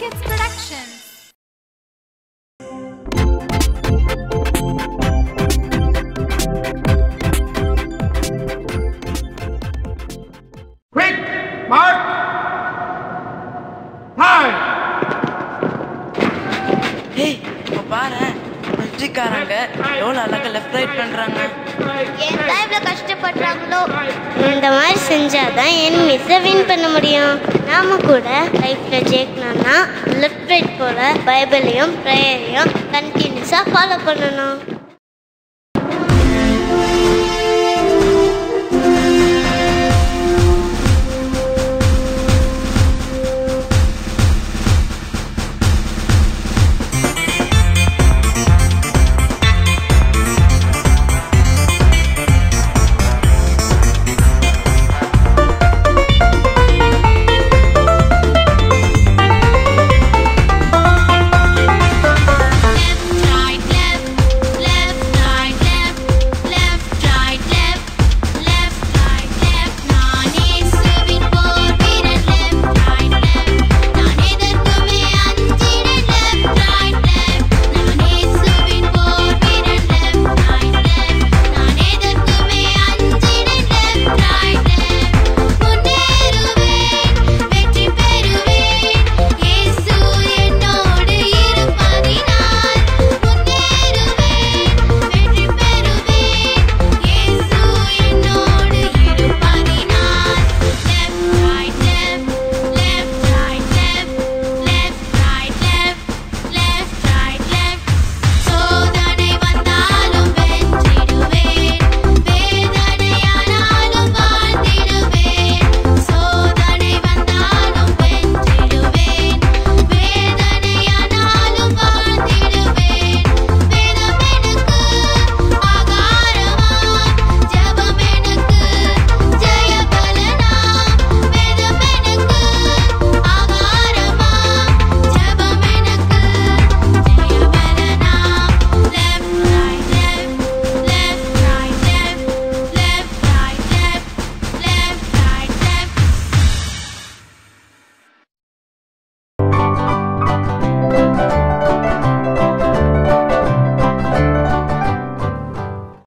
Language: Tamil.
Kids Productions. Quick! Mark! Time! ஏய் இப்போ பாரு வெற்றிக்காரங்க எவ்வளோ அழகா லெஃப்ட் ரைட் பண்றாங்க ஏன் தான் இவ்வளோ கஷ்டப்படுறாங்களோ இந்த மாதிரி செஞ்சாதான் என் மிஸ்ஸை வின் பண்ண முடியும் நாம கூட லைஃப்பில் ஜெயிக்கணும்னா லெஃப்ட் ரைட் போல பைபிளையும் ப்ரேயரையும் கண்டினியூஸாக ஃபாலோ பண்ணணும்